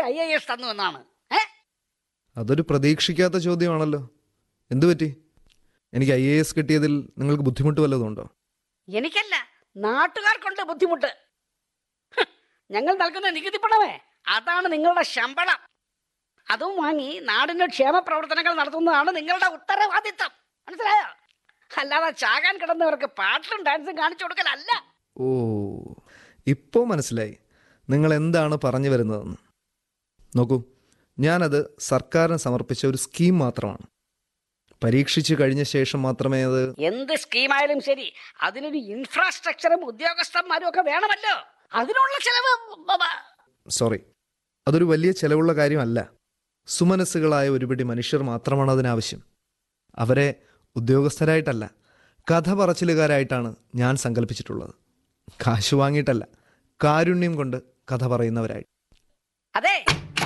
I A S തന്നു എന്നാണ് ഏ അതൊരു പ്രതീക്ഷിക്കാത്ത ചോദ്യമാണല്ലോ എന്തു പറ്റി എനിക്ക് ഐ എ എസ് കിട്ടിയതിൽ നിങ്ങൾക്ക് ബുദ്ധിമുട്ട് വല്ലതും ഉണ്ടോ എനിക്കല്ല നാട്ടുകാർക്കുണ്ട് ബുദ്ധിമുട്ട് ഹ്, ഞങ്ങൾ നൽകുന്ന നികുതി പണമേ അതാണ് നിങ്ങളുടെ ശമ്പളം അതും വാങ്ങി നാടിന്റെ ക്ഷേമ പ്രവർത്തനങ്ങൾ നടത്തുന്നതാണ് നിങ്ങളുടെ ഉത്തരവാദിത്തം മനസ്സിലായോ അല്ലാതെ ചാകാൻ കിടന്നവർക്ക് പാട്ടും ഡാൻസും കാണിച്ചു കൊടുക്കലല്ല ഓ ഇപ്പോൾ മനസ്സിലായി നിങ്ങൾ എന്താണ് പറഞ്ഞു വരുന്നതെന്ന് നോക്കൂ ഞാനത് സർക്കാരിന് സമർപ്പിച്ച ഒരു സ്കീം മാത്രമാണ് പരീക്ഷിച്ച് കഴിഞ്ഞ ശേഷം മാത്രമേ അത് എന്ത് സ്കീമായാലും ശരി അതിനൊരു ഇൻഫ്രാസ്ട്രക്ചറും ഉദ്യോഗസ്ഥന്മാരും ഒക്കെ വേണമല്ലോ അതിനുള്ള ചെലവ് ബ- ബ- സോറി അതൊരു വലിയ ചെലവുള്ള കാര്യമല്ല സുമനസ്സുകളായ ഒരുപിടി മനുഷ്യർ മാത്രമാണ് അതിനാവശ്യം അവരെ ഉദ്യോഗസ്ഥരായിട്ടല്ല കഥ പറച്ചിലുകാരായിട്ടാണ് ഞാൻ സങ്കല്പിച്ചിട്ടുള്ളത് കാശ് വാങ്ങിയിട്ടല്ല കാരുണ്യം കൊണ്ട് കഥ പറയുന്നവരായി അതെ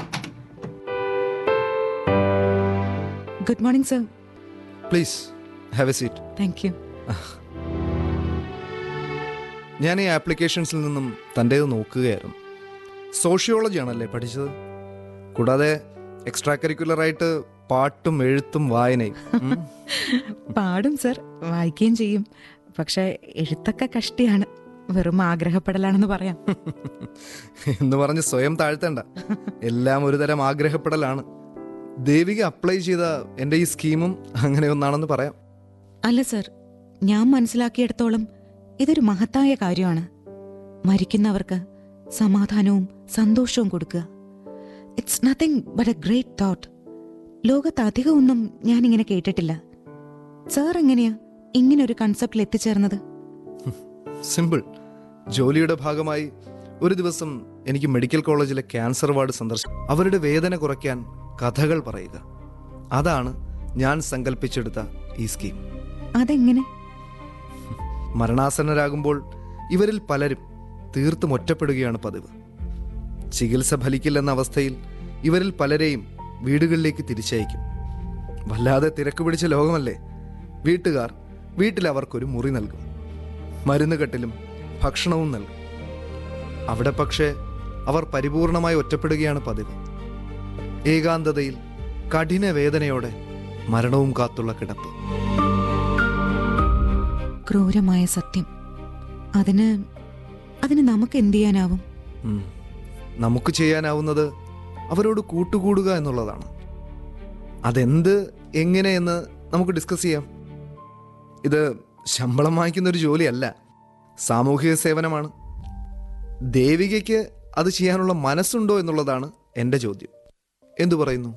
good morning sir please have a seat thank you ഞാൻ ഈ ആപ്ലിക്കേഷൻസിൽ നിന്നും തൻ്റേത് നോക്കുകയായിരുന്നു സോഷ്യോളജിയാണല്ലേ പഠിച്ചത് കൂടാതെ എക്സ്ട്രാ കരിക്കുലറായിട്ട് പാട്ടും എഴുത്തും വായനയും ഉം. പാടും സർ വായിക്കുകയും ചെയ്യും പക്ഷെ എഴുത്തൊക്കെ കഷ്ടിയാണ് വെറും ആഗ്രഹപ്പെടലാണെന്ന് പറയാം എന്ന് പറഞ്ഞ് സ്വയം താഴ്ത്തണ്ട എല്ലാം ഒരു തരം ആഗ്രഹപ്പെടലാണ് ദേവിക അപ്ലൈ ചെയ്ത എൻ്റെ ഈ സ്കീമും അങ്ങനെ ഒന്നാണെന്ന് പറയാം അല്ല സർ ഞാൻ മനസ്സിലാക്കിയിടത്തോളം ഇതൊരു മഹത്തായ കാര്യമാണ് മരിക്കുന്നവർക്ക് സമാധാനവും സന്തോഷവും കൊടുക്കുക it's nothing but a great thought ലോകത്ത് അധികമൊന്നും ഞാനിങ്ങനെ കേട്ടിട്ടില്ല സാർ എങ്ങനെയാ ഇങ്ങനെ ഒരു കൺസെപ്റ്റിൽ എത്തിച്ചേർന്നത് സിമ്പിൾ ജോലിയുടെ ഭാഗമായി ഒരു ദിവസം എനിക്ക് മെഡിക്കൽ കോളേജിലെ ക്യാൻസർ വാർഡ് സന്ദർശിച്ചു അവരുടെ വേദന കുറയ്ക്കാൻ കഥകൾ പറയുക അതാണ് ഞാൻ സങ്കല്പിച്ചെടുത്ത ഈ സ്കീം അതെങ്ങനെ മരണാസന്നരാകുമ്പോൾ ഇവരിൽ പലരും തീർത്തും ഒറ്റപ്പെടുകയാണ് പതിവ് ചികിത്സ ഫലിക്കില്ലെന്ന അവസ്ഥയിൽ ഇവരിൽ പലരെയും വീടുകളിലേക്ക് തിരിച്ചയക്കും വല്ലാതെ തിരക്ക് പിടിച്ച ലോകമല്ലേ വീട്ടുകാർ വീട്ടിൽ അവർക്കൊരു മുറി നൽകും മരുന്ന് കെട്ടിലും ഭക്ഷണവും നൽകും അവിടെ പക്ഷേ അവർ പരിപൂർണമായി ഒറ്റപ്പെടുകയാണ് പതിവ് ഏകാന്തതയിൽ കഠിന വേദനയോടെ മരണവും കാത്തുള്ള കിടപ്പ് ക്രൂരമായ സത്യം അതിന് അതിന് നമുക്ക് എന്ത് ചെയ്യാനാവും ഉം. നമുക്ക് ചെയ്യാനാവുന്നത് അവരോട് കൂട്ടുകൂടുക എന്നുള്ളതാണ് അതെന്ത് എങ്ങനെയെന്ന് നമുക്ക് ഡിസ്കസ് ചെയ്യാം ഇത് ശമ്പളം വാങ്ങിക്കുന്ന ഒരു ജോലിയല്ല സാമൂഹിക സേവനമാണ് ദേവികയ്ക്ക് അത് ചെയ്യാനുള്ള മനസ്സുണ്ടോ എന്നുള്ളതാണ് എൻ്റെ ചോദ്യം എന്തു പറയുന്നു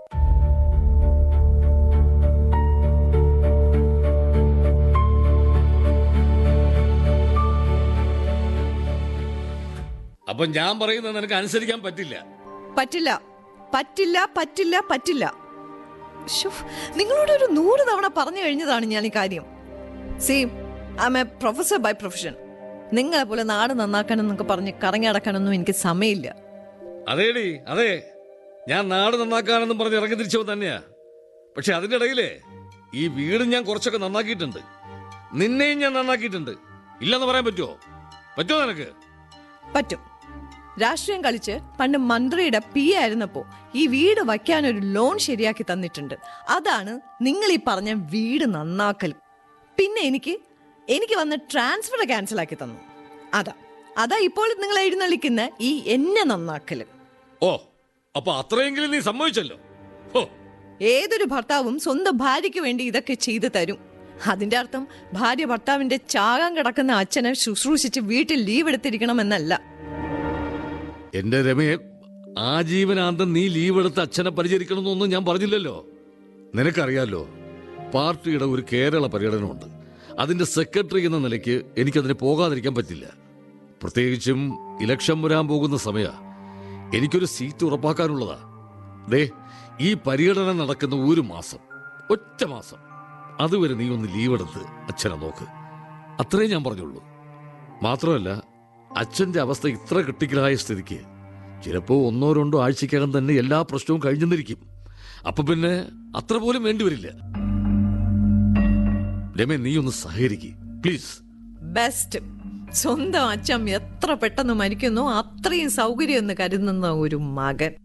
അപ്പൊ ഞാൻ പറയുന്നത് നിനക്ക് അനുസരിക്കാൻ പറ്റില്ല പറ്റില്ല പറ്റില്ല പറ്റില്ല പറ്റില്ല ശ്ശോ, നിങ്ങളോട് ഒരു നൂറ് തവണ പറഞ്ഞു കഴിഞ്ഞതാണ് ഞാൻ ഈ കാര്യം see I a professor by profession നിങ്ങളെ പോലെ നാട് നന്നാക്കണം എന്നൊക്കെ പറഞ്ഞ് കറങ്ങി നടക്കാനൊന്നും എനിക്ക് സമയമില്ല അതേടി അതെ ഞാൻ നാട് നന്നാക്കാനെന്നും പറഞ്ഞ് ഇറങ്ങി തിരിച്ചവൻ തന്നെയാ പക്ഷെ അതിന്റെ ഇടയിലേ ഈ വീട് ഞാൻ കുറച്ചൊക്കെ നന്നാക്കിയിട്ടുണ്ട് നിന്നെയും ഞാൻ നന്നാക്കിയിട്ടുണ്ട് ഇല്ലെന്ന് പറയാൻ പറ്റുമോ പറ്റുമോ നിനക്ക് പറ്റും രാഷ്ട്രീയം കളിച്ച് പണ്ട് മന്ത്രിയുടെ പി ആയിരുന്നപ്പോ ഈ വീട് വയ്ക്കാൻ ഒരു ലോൺ ശരിയാക്കി തന്നിട്ടുണ്ട് അതാണ് നിങ്ങൾ ഈ പറഞ്ഞ വീട് നന്നാക്കൽ പിന്നെ എനിക്ക് എനിക്ക് വന്ന ട്രാൻസ്ഫർ ക്യാൻസൽ ആക്കി തന്നു അതാ അതാ ഇപ്പോൾ നിങ്ങൾ എഴുന്നള്ളിക്കുന്ന ഈ എന്നെ നന്നാക്കല് ഓ അപ്പൊ അത്രയെങ്കിലും നീ സമ്മതിച്ചല്ലോ ഹോ ഏതൊരു ഭർത്താവും സ്വന്തം ഭാര്യയ്ക്ക് വേണ്ടി ഇതൊക്കെ ചെയ്തു തരും അതിന്റെ അർത്ഥം ഭാര്യ ഭർത്താവിന്റെ ചാകാൻ കിടക്കുന്ന അച്ഛനെ ശുശ്രൂഷിച്ച് വീട്ടിൽ ലീവ് എടുത്തിരിക്കണമെന്നല്ല എന്റെ രമയെ ആജീവനാന്തം നീ ലീവ് എടുത്ത് അച്ഛനെ പരിചരിക്കണമെന്നൊന്നും ഞാൻ പറഞ്ഞില്ലല്ലോ നിനക്കറിയാലോ പാർട്ടിയുടെ ഒരു കേരള പര്യടനമുണ്ട് അതിന്റെ സെക്രട്ടറി എന്ന നിലയ്ക്ക് എനിക്കതിന് പോകാതിരിക്കാൻ പറ്റില്ല പ്രത്യേകിച്ചും ഇലക്ഷൻ വരാൻ പോകുന്ന സമയ എനിക്കൊരു സീറ്റ് ഉറപ്പാക്കാനുള്ളതാ ദേ ഈ പര്യടനം നടക്കുന്ന ഒരു മാസം ഒറ്റ മാസം അതുവരെ നീ ഒന്ന് ലീവ് എടുത്ത് അച്ഛനെ നോക്ക് അത്രേ ഞാൻ പറഞ്ഞുള്ളൂ മാത്രമല്ല അച്ഛന്റെ അവസ്ഥ ഇത്ര ക്രിട്ടിക്കലായ സ്ഥിതിക്ക് ചിലപ്പോ ഒന്നോ രണ്ടോ ആഴ്ചക്കകം തന്നെ എല്ലാ പ്രശ്നവും കഴിഞ്ഞെന്നിരിക്കും അപ്പൊ പിന്നെ അത്ര പോലും വേണ്ടിവരില്ല രമേ നീ ഒന്ന് സഹകരിക്ക് പ്ലീസ് ബെസ്റ്റ് സ്വന്തം അച്ഛൻ എത്ര പെട്ടെന്ന് മരിക്കുന്നോ അത്രയും സൗകര്യം എന്ന് കരുതുന്ന ഒരു മകൻ